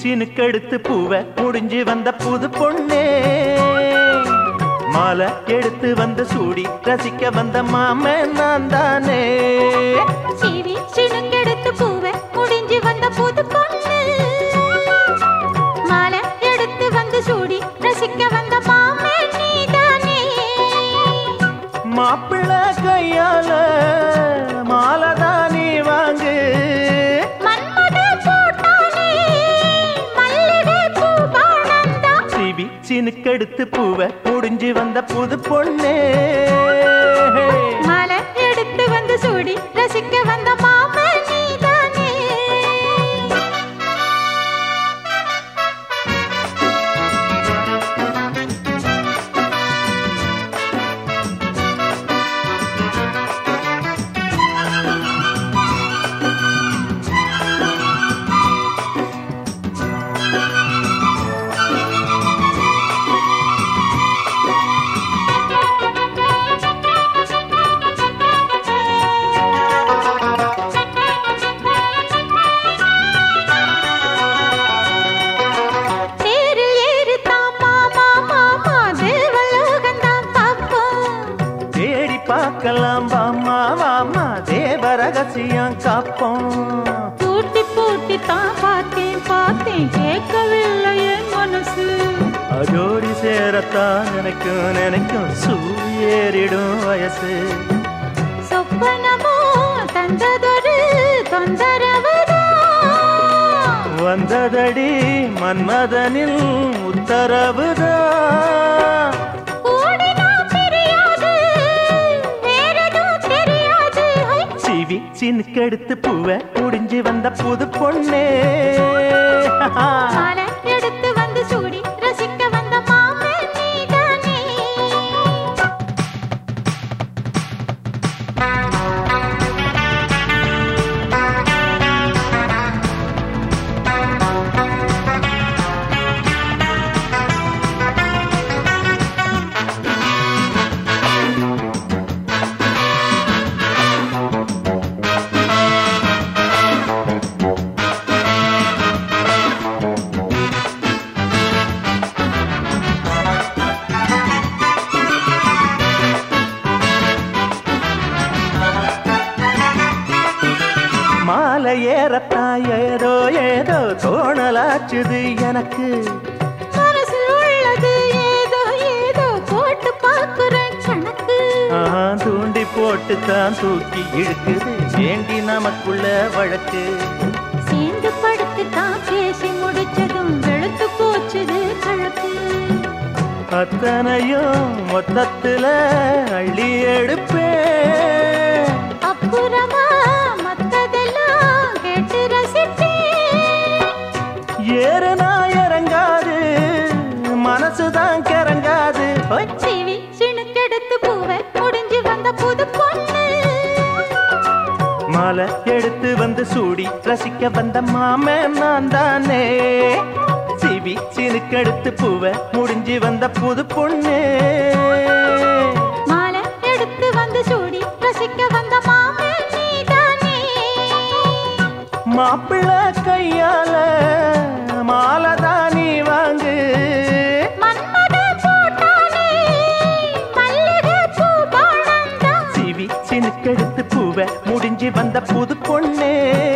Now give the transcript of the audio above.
சினுக்கெடுத்து பூவை முடிஞ்சு வந்த புது பொண்ணே மாலை எடுத்து வந்து சூடி ரசிக்க வந்த மாமன் நான் தானே சீவி சினுங்கெடுத்து பூவை முடிஞ்சு வந்த புது பொண்ணு மாலை எடுத்து வந்து சூடி ரசிக்க வந்த மாமே நீதானே மாப்பிள்ளை கையால மாலை தான் நீ வாங்கு மன்மத போட்டானே மல்லிகை பூபானந்தா சிவி சினுக்கெடுத்து பூவை முடிஞ்சு வந்த புது பொண்ணே மாலை எடுத்து வந்து சூடி ரசிக்க வந்த மாமே நீதானே தேரில் ஏறித்தான் மாமா மாமா தேவலோகந்தான் பார்ப்போம் தேடி பார்க்கலாம் வாமா வாமா தேவ ரகசியம் காப்போம் பூட்டி பூட்டி தான் பார்த்தேன் பார்த்தேன் கேட்கவில்லை என் மனசு அதோடி சேரத்தான் நினைக்கும் நினைக்கும் சூரியேறிடும் வயசு சொப்பனமோ தந்ததொரு தொந்தரவுதான் வந்ததடி மன்மதனில் உத்தரவுதான் ஓடினா தெரியாது வேறெதுவும் தெரியாது ஹை! சிவி சினுக்கெடுத்து பூவை முடிஞ்சு வந்த புது பொண்ணே மாலை எடுத்து வந்து சூடி ரசிக்க வந்த மாமன் நீதானே மாலை ஏறத்தான் ஏதோ ஏதோ தோணலாச்சுது எனக்கு மனசில் உள்ளது ஏதோ ஏதோ போட்டு பார்க்கிறேன் கணக்கு ஆஹா, தூண்டி போட்டு தான் தூக்கி இழுக்குது வேண்டி நமக்குள்ள வழக்கு சேர்ந்து படுத்து தான் பேசி முடிச்சதும் வெளுத்து போச்சுது கழக்கு அத்தனையும் மொத்தத்துல அள்ளி எடுப்பேன் அப்புறமா மத்ததெல்லாம் கேட்டு ரசிப்பேன் ஏறுனா இறங்காது மனசுதான் கிறங்காது ஹோய். சிவி சிணுக்கெடுத்து பூவை முடிஞ்சு வந்த புது பொண்ணு மாலை எடுத்து வந்து சூடி ரசிக்க வந்த மாமன் நான் தானே சிவி சினுக்கெடுத்து பூவை முடிஞ்சு வந்த புது பொண்ணு மாலை எடுத்து வந்து சூடி ரசிக்க வந்த மாமன் நீதானே மாப்பிள்ளை கையால மாலை தான் நீ வாங்கு மன்மத போட்டானே மல்லிகை பூபானந்தா சிவி சினுக்கெடுத்து பூவை முடிஞ்சு வந்த புது பொண்ணே